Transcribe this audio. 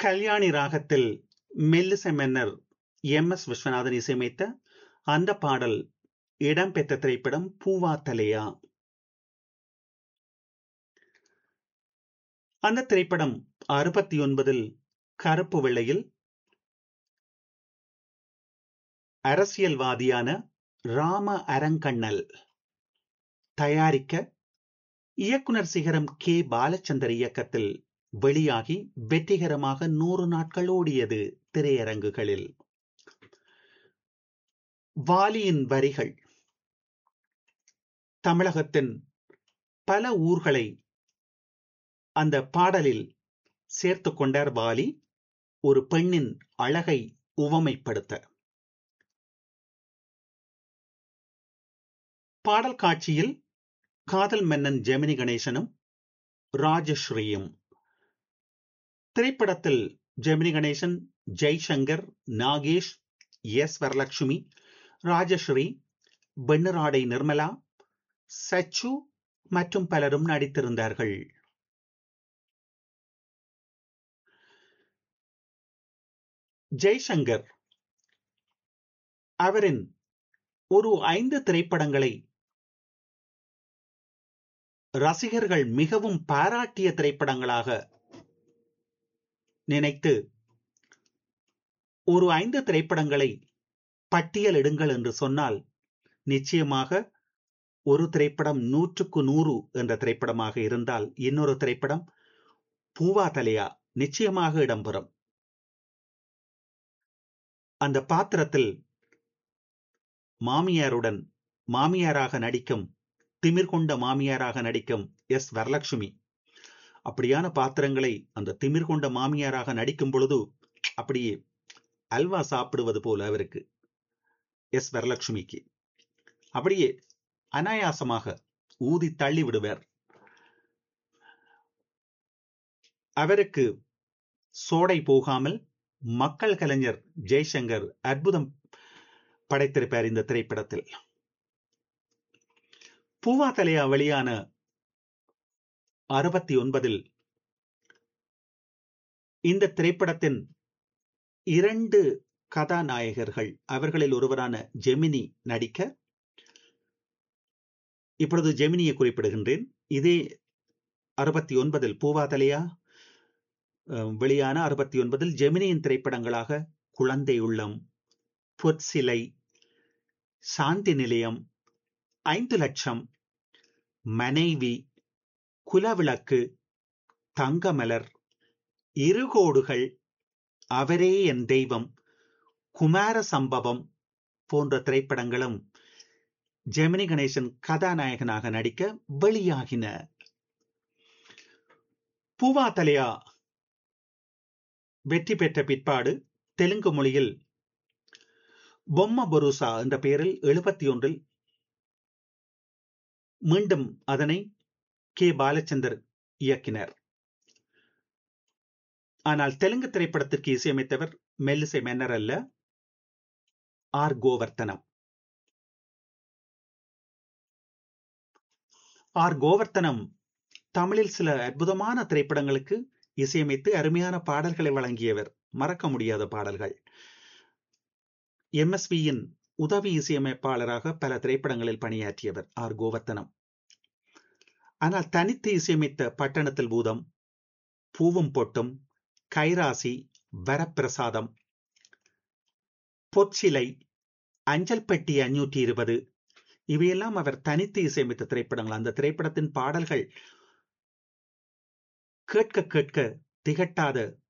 கல்யாணி ராகத்தில் மெல்லிசை மன்னர் எம் எஸ் விஸ்வநாதன் இசையமைத்த அந்த பாடல் இடம்பெற்ற திரைப்படம் பூவா தலையா அந்த திரைப்படம் அறுபத்தி ஒன்பதில் கருப்பு வெள்ளையில் அரசியல்வாதியான ராம அரங்கண்ணல் தயாரிக்க இயக்குனர் சிகரம் கே பாலச்சந்தர் இயக்கத்தில் வெளியாகி வெற்றிகரமாக நூறு நாட்கள் ஓடியது திரையரங்குகளில் வாலியின் வரிகள் தமிழகத்தின் பல ஊர்களை அந்த பாடலில் சேர்த்து கொண்டார் வாலி ஒரு பெண்ணின் அழகை உவமைப்படுத்த பாடல் காட்சியில் காதல் மன்னன் ஜெமினி கணேசனும் ராஜஸ்ரீயும் திரைப்படத்தில் ஜெமினி கணேசன் ஜெய்சங்கர் நாகேஷ் எஸ் வரலட்சுமி ராஜஸ்ரீ வெண்ணிராடை நிர்மலா சச்சு மற்றும் பலரும் நடித்திருந்தார்கள் ஜெய்சங்கர் அவரின் ஒரு ஐந்து திரைப்படங்களை ரசிகர்கள் மிகவும் பாராட்டிய திரைப்படங்களாக நினைத்து ஒரு ஐந்து திரைப்படங்களை பட்டியலிடுங்கள் என்று சொன்னால் நிச்சயமாக ஒரு திரைப்படம் நூற்றுக்கு நூறு என்ற திரைப்படமாக இருந்தால் இன்னொரு திரைப்படம் பூவா தலையா நிச்சயமாக இடம்பெறும் அந்த பாத்திரத்தில் மாமியாருடன் மாமியாராக நடிக்கும் திமிர் கொண்ட மாமியாராக நடிக்கும் எஸ் வரலட்சுமி அப்படியான பாத்திரங்களை அந்த திமிர் கொண்ட மாமியாராக நடிக்கும் பொழுது அப்படியே அல்வா சாப்பிடுவது போல அவருக்கு எஸ் வரலட்சுமிக்கு அப்படியே அனாயாசமாக ஊதி தள்ளி விடுவார் அவருக்கு சோடை போகாமல் மக்கள் கலைஞர் ஜெய்சங்கர் அற்புதம் படைத்திருப்பார் இந்த திரைப்படத்தில் பூவா தலையா வெளியான அறுபத்தி ஒன்பதில் இந்த திரைப்படத்தின் இரண்டு கதாநாயகர்கள் அவர்களில் ஒருவரான ஜெமினி நடிக்க இப்பொழுது ஜெமினியை குறிப்பிடுகின்றேன் இதே அறுபத்தி ஒன்பதில் பூவா தலையா வெளியான அறுபத்தி ஒன்பதில் ஜெமினியின் திரைப்படங்களாக குழந்தை உள்ளம் பொற்சிலை சாந்தி நிலையம் ஐந்து லட்சம் மனைவி குலவிளக்கு தங்கமலர் இருகோடுகள் அவரே என் தெய்வம் குமார சம்பவம் போன்ற திரைப்படங்களும் ஜெமினி கணேசன் கதாநாயகனாக நடிக்க வெளியாகின பூவா தலையா வெற்றி பெற்ற பிற்பாடு தெலுங்கு மொழியில் பொம்ம பொருசா என்ற பெயரில் எழுபத்தி ஒன்றில் மீண்டும் அதனை கே பாலச்சந்தர் இயக்கினர் ஆனால் தெலுங்கு திரைப்படத்திற்கு இசையமைத்தவர் மெல்லிசை மன்னர் அல்ல ஆர் கோவர்த்தனம் ஆர் கோவர்த்தனம் தமிழில் சில அற்புதமான திரைப்படங்களுக்கு இசையமைத்து அருமையான பாடல்களை வழங்கியவர் மறக்க முடியாத பாடல்கள் எம்எஸ்வியின் உதவி இசையமைப்பாளராக பல திரைப்படங்களில் பணியாற்றியவர் ஆர் கோவர்த்தனம் ஆனால் தனித்து இசையமைத்த பட்டணத்தில் பூதம் பூவும் பொட்டும் கைராசி வரப்பிரசாதம் பொற்சிலை அஞ்சல் பெட்டி அஞ்சூற்றி இருபது இவையெல்லாம் அவர் தனித்து இசையமைத்த திரைப்படங்கள் அந்த திரைப்படத்தின் பாடல்கள் கேட்க கேட்க திகட்டாத